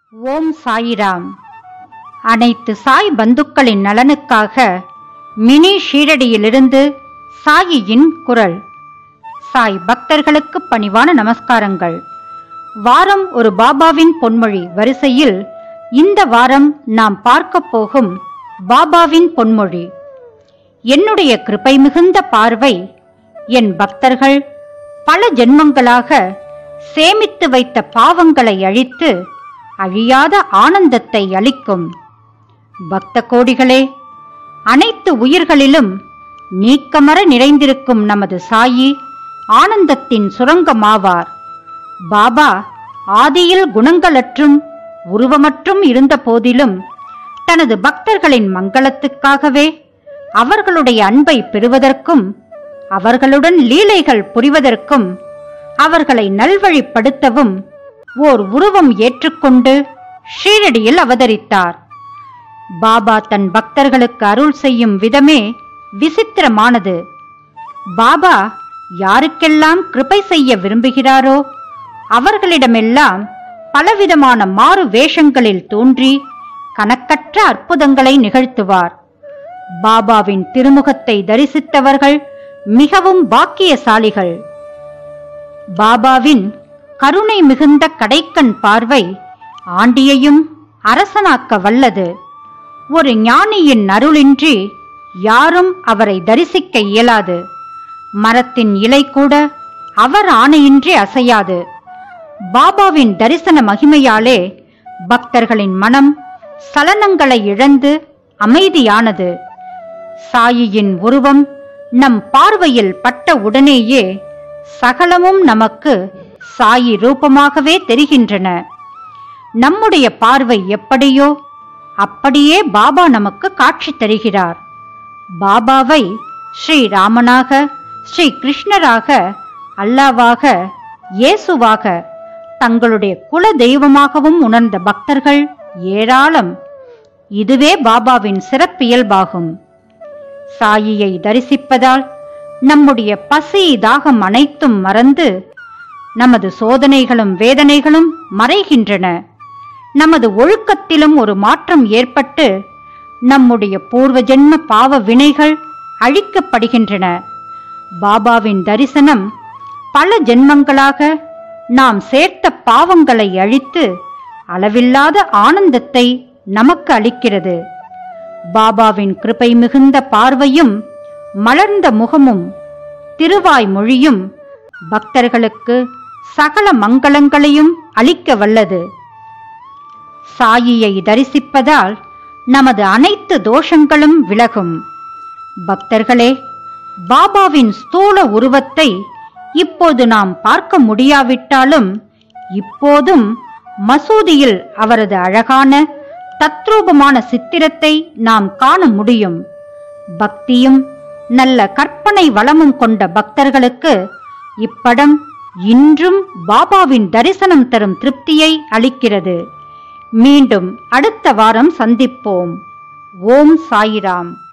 ஓம் சாயிராம் அனைத்து சாய் பந்துக்களின் நலனுக்காக மினி ஷீரடியிலிருந்து சாயியின் குரல் சாய் பக்தர்களுக்கு பணிவான நமஸ்காரங்கள் வாரம் ஒரு பாபாவின் பொன்மொழி வரிசையில் இந்த வாரம் நாம் பார்க்கப் போகும் பாபாவின் பொன்மொழி என்னுடைய கிருபை மிகுந்த பார்வை என் பக்தர்கள் பல ஜென்மங்களாக சேமித்து வைத்த பாவங்களை அழித்து அழியாத ஆனந்தத்தை அளிக்கும் பக்த கோடிகளே அனைத்து உயிர்களிலும் நீக்கமர நிறைந்திருக்கும் நமது சாயி ஆனந்தத்தின் சுரங்கமாவார் பாபா ஆதியில் குணங்களற்றும் உருவமற்றும் இருந்த போதிலும் தனது பக்தர்களின் மங்களத்துக்காகவே அவர்களுடைய அன்பை பெறுவதற்கும் அவர்களுடன் லீலைகள் புரிவதற்கும் அவர்களை நல்வழிப்படுத்தவும் ஓர் உருவம் ஏற்றுக்கொண்டு ஷீரடியில் அவதரித்தார் பாபா தன் பக்தர்களுக்கு அருள் செய்யும் விதமே விசித்திரமானது பாபா யாருக்கெல்லாம் கிருபை செய்ய விரும்புகிறாரோ அவர்களிடமெல்லாம் பலவிதமான மாறு வேஷங்களில் தோன்றி கணக்கற்ற அற்புதங்களை நிகழ்த்துவார் பாபாவின் திருமுகத்தை தரிசித்தவர்கள் மிகவும் பாக்கியசாலிகள் பாபாவின் கருணை மிகுந்த கடைக்கண் பார்வை ஆண்டியையும் அரசனாக்க வல்லது ஒரு ஞானியின் அருளின்றி யாரும் அவரை தரிசிக்க இயலாது மரத்தின் இலை கூட அவர் ஆணையின்றி அசையாது பாபாவின் தரிசன மகிமையாலே பக்தர்களின் மனம் சலனங்களை இழந்து அமைதியானது சாயியின் உருவம் நம் பார்வையில் பட்ட உடனேயே சகலமும் நமக்கு சாயி ரூபமாகவே தெரிகின்றன நம்முடைய பார்வை எப்படியோ அப்படியே பாபா நமக்கு காட்சி தருகிறார் பாபாவை ஸ்ரீ ராமனாக ஸ்ரீ கிருஷ்ணராக அல்லாவாக இயேசுவாக தங்களுடைய குல தெய்வமாகவும் உணர்ந்த பக்தர்கள் ஏராளம் இதுவே பாபாவின் சிறப்பியல்பாகும் சாயியை தரிசிப்பதால் நம்முடைய பசி தாகம் அனைத்தும் மறந்து நமது சோதனைகளும் வேதனைகளும் மறைகின்றன நமது ஒழுக்கத்திலும் ஒரு மாற்றம் ஏற்பட்டு நம்முடைய பூர்வ ஜென்ம பாவ வினைகள் அழிக்கப்படுகின்றன பாபாவின் தரிசனம் பல ஜென்மங்களாக நாம் சேர்த்த பாவங்களை அழித்து அளவில்லாத ஆனந்தத்தை நமக்கு அளிக்கிறது பாபாவின் கிருபை மிகுந்த பார்வையும் மலர்ந்த முகமும் திருவாய் மொழியும் பக்தர்களுக்கு சகல மங்களங்களையும் அளிக்க வல்லது சாயியை தரிசிப்பதால் நமது அனைத்து தோஷங்களும் விலகும் பக்தர்களே பாபாவின் ஸ்தூல உருவத்தை இப்போது நாம் பார்க்க முடியாவிட்டாலும் இப்போதும் மசூதியில் அவரது அழகான தத்ரூபமான சித்திரத்தை நாம் காண முடியும் பக்தியும் நல்ல கற்பனை வளமும் கொண்ட பக்தர்களுக்கு இப்படம் இன்றும் பாபாவின் தரிசனம் தரும் திருப்தியை அளிக்கிறது மீண்டும் அடுத்த வாரம் சந்திப்போம் ஓம் சாயிராம்